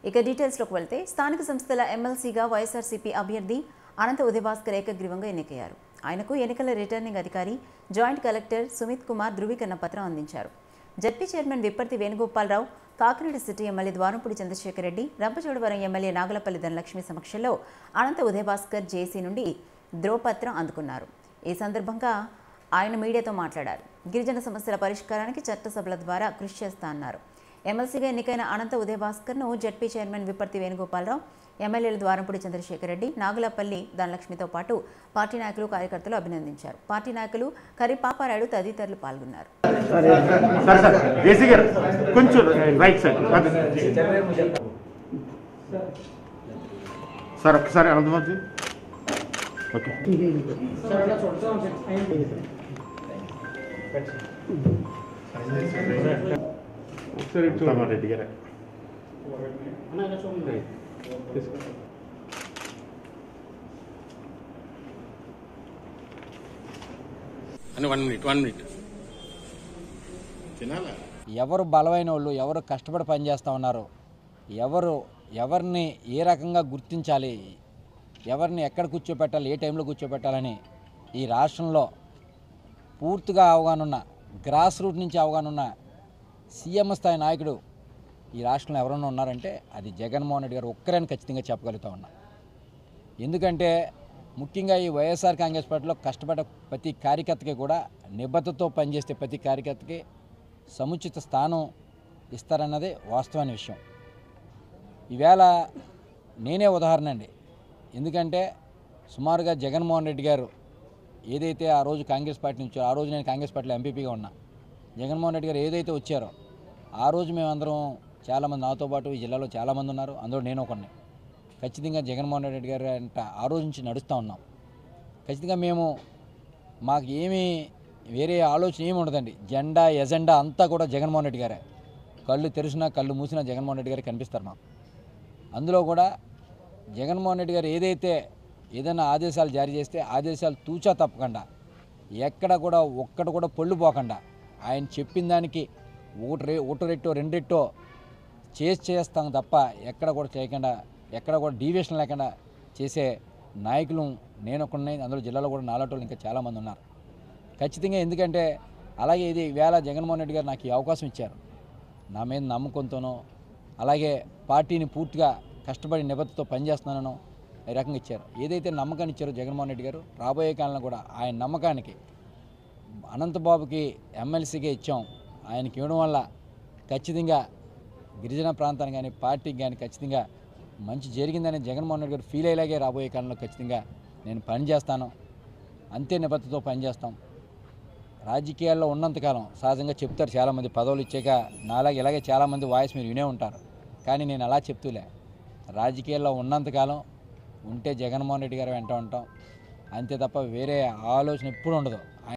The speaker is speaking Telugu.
ఇక డీటెయిల్స్లోకి వెళ్తే స్థానిక సంస్థల ఎమ్మెల్సీగా వైఎస్ఆర్సీపీ అభ్యర్థి అనంత ఉదయభాస్కర్ ఏకగ్రీవంగా ఎన్నికయ్యారు ఆయనకు ఎన్నికల రిటర్నింగ్ అధికారి జాయింట్ కలెక్టర్ సుమిత్ కుమార్ ధృవీకరణ పత్రం అందించారు ZP chairman Vipparthi Venugopalarao Kakinada city MLA Dwarampudi Chandrasekhar Reddy Rampachodavaram MLA Nagalapalli Dhanalakshmi సమక్షంలో అనంత ఉదయభాస్కర్ జేసీ నుండి ధ్రువపత్రం అందుకున్నారు ఈ సందర్భంగా ఆయన మీడియాతో మాట్లాడారు గిరిజన సమస్యల పరిష్కారానికి చట్టసభల ద్వారా కృషి చేస్తా అన్నారు ఎమ్మెల్సీగా ఎన్నికైన అనంత ఉదయభాస్కర్ను జడ్పీ చైర్మన్ విప్పర్తి వేణుగోపాలరావు ఎమ్మెల్యేలు ద్వారంపూడి చంద్రశేఖర్ రెడ్డి నాగులపల్లి ధనలక్ష్మితో పాటు పార్టీ నాయకులు కార్యకర్తలు అభినందించారు పార్టీ నాయకులు కరి పాపారాయుడు తదితరులు పాల్గొన్నారు సార్ సార్ జేసీ గారు కొంచెం రైట్ సైడ్ సార్ ఒక్కసారి అనంతమంది ఓకే ఒకసారి రెడ్డి గారు అని వన్ మినిట్ వన్ మినిట్ తినాలా ఎవరు బలమైన వాళ్ళు ఎవరు కష్టపడి పనిచేస్తూ ఉన్నారు ఎవరు ఎవరిని ఏ రకంగా గుర్తించాలి ఎవరిని ఎక్కడ కూర్చోపెట్టాలి ఏ టైంలో కూర్చోపెట్టాలని ఈ రాష్ట్రంలో పూర్తిగా అవగాహన ఉన్న గ్రాస్ రూట్ నుంచి అవగాహన ఉన్న సీఎం స్థాయి నాయకుడు ఈ రాష్ట్రంలో ఎవరైనా ఉన్నారంటే అది జగన్మోహన్ రెడ్డి గారు ఒక్కరని ఖచ్చితంగా చెప్పగలుగుతా ఉన్నా ఎందుకంటే ముఖ్యంగా ఈ వైఎస్ఆర్ కాంగ్రెస్ పార్టీలో కష్టపడ్డ ప్రతి కార్యకర్తకి కూడా నిబద్ధతతో పనిచేస్తే ప్రతి కార్యకర్తకి సముచిత స్థానం ఇస్తారన్నది వాస్తవమైన విషయం ఈవేళ నేనే ఉదాహరణ అండి ఎందుకంటే సుమారుగా జగన్మోహన్ రెడ్డి గారు ఏదైతే ఆ రోజు కాంగ్రెస్ పార్టీ నుంచి ఆ రోజు నేను కాంగ్రెస్ పార్టీలో ఎంపీపీగా ఉన్నా జగన్మోహన్ రెడ్డి గారు ఏదైతే వచ్చారో ఆ రోజు మేమందరం చాలామంది నాతో పాటు ఈ జిల్లాలో చాలామంది ఉన్నారు అందులో నేను ఒకరిని ఖచ్చితంగా జగన్మోహన్ రెడ్డి గారు అంట ఆ రోజు నుంచి నడుస్తూ ఉన్నాం ఖచ్చితంగా మేము మాకు ఏమీ వేరే ఆలోచన ఏమి ఉండదండి జెండా ఎజెండా అంతా కూడా జగన్మోహన్ రెడ్డి గారే కళ్ళు తెరిచినా కళ్ళు మూసినా జగన్మోహన్ రెడ్డి గారు కనిపిస్తారు మాకు అందులో కూడా జగన్మోహన్ రెడ్డి గారు ఏదైతే ఏదైనా ఆదేశాలు జారీ చేస్తే ఆదేశాలు తూచా తప్పకుండా ఎక్కడ కూడా ఒక్కడ కూడా పొళ్ళు పోకుండా ఆయన చెప్పిన దానికి ఒకటి రే ఒకటి రెట్టో రెండు రెట్టో చేసి చేస్తాం తప్ప ఎక్కడ కూడా చేయకుండా ఎక్కడ కూడా డీవియేషన్ లేకుండా చేసే నాయకులు నేను ఒకడిని అందులో జిల్లాలో కూడా నాలాటోళ్ళు ఇంకా చాలామంది ఉన్నారు ఖచ్చితంగా ఎందుకంటే అలాగే ఇది వేళ జగన్మోహన్ రెడ్డి గారు నాకు ఈ అవకాశం ఇచ్చారు నా మీద నమ్మకంతోనో అలాగే పార్టీని పూర్తిగా కష్టపడి నిబద్ధతతో పనిచేస్తున్నానో ఈ రకంగా ఇచ్చారు ఏదైతే నమ్మకాన్ని ఇచ్చారో జగన్మోహన్ రెడ్డి గారు రాబోయే కాలంలో కూడా ఆయన నమ్మకానికి అనంతబాబుకి ఎమ్మెల్సీగా ఇచ్చాం ఆయనకి ఇవ్వడం వల్ల ఖచ్చితంగా గిరిజన ప్రాంతానికి కానీ పార్టీకి కానీ ఖచ్చితంగా మంచి జరిగిందని జగన్మోహన్ రెడ్డి గారు ఫీల్ అయ్యేలాగే రాబోయే కాలంలో ఖచ్చితంగా నేను పనిచేస్తాను అంతే నిబద్ధతతో పనిచేస్తాం రాజకీయాల్లో ఉన్నంతకాలం సహజంగా చెప్తారు చాలామంది పదవులు ఇచ్చాక నాలాగే ఇలాగే చాలామంది వాయిస్ మీరు వినే ఉంటారు కానీ నేను అలా చెప్తూలే రాజకీయాల్లో ఉన్నంతకాలం ఉంటే జగన్మోహన్ రెడ్డి గారు వెంట ఉంటాం అంతే తప్ప వేరే ఆలోచన ఎప్పుడు ఉండదు